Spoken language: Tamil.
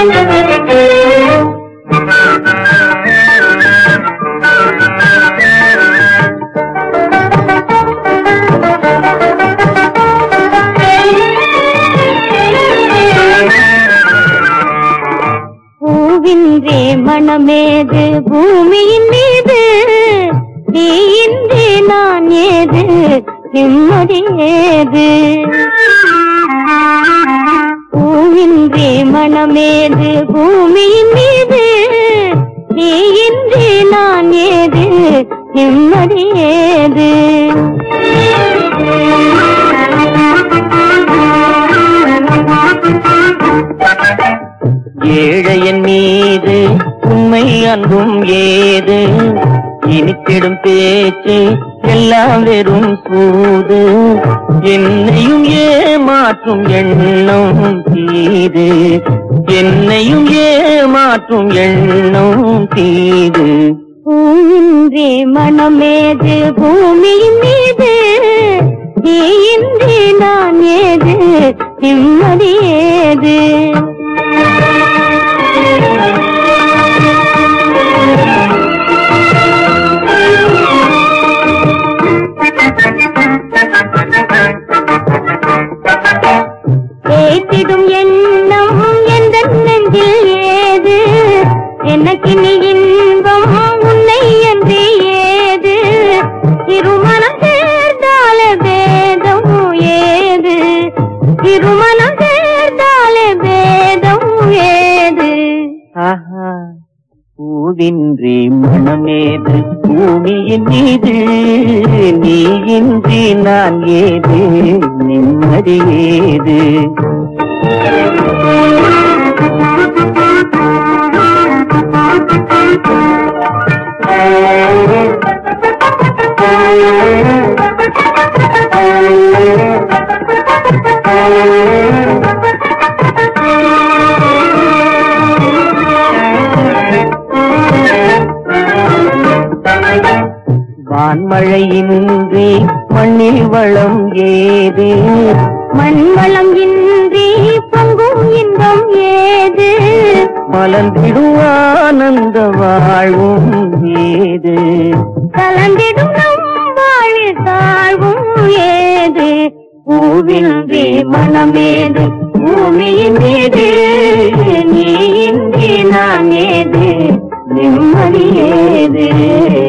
பூவின்றே மனமேது பூமியின் மீது நீயின்றே நான் ஏது நிம்மதி ஏது பூவின்றே மனமேது பூமியின் மீது நீயின்றே நான் ஏது நிம்மதி ஏது ஏழையன் மீது உண்மை அன்பும் ஏது இனித்திடும் பேச்சு எல்லாம் வெறும் சூது என்னையும் ஏமாற்றும் எண்ணம் தீது என்னையும் ஏமாற்றும் எண்ணம் தீது பூவின்றே மனமேது பூமியின் மீது நீயின்றி நான் ஏது நிம்மதி ஏது ஏற்றிடும் எண்ணம் எந்த நெஞ்சில் ஏது எனக்கு நீ இன்பம் உன்னை என்று ஏது இருமனம் சேர்ந்தால பேதம் ஏது இருமனம் சேர்ந்தால பேதம் ஏது ஆஹா பூவின்றி மனமேது பூமியின் மீது நீ இன்றி நான் ஏது நிம்மதி ஏது வான்மழையின்றி மண்ணில் வளம் ஏது மண்வளம் இன்றி பொங்கும் இன்பம் ஏது மலர்ந்திடும் ஆனந்த வாழ்வும் ஏது கலந்திடும் நம் வாழில் தாழ்வும் ஏது பூவின்றி மனமேது பூமியின் மீது நீ இன்றி நான் ஏது நிம்மதி ஏது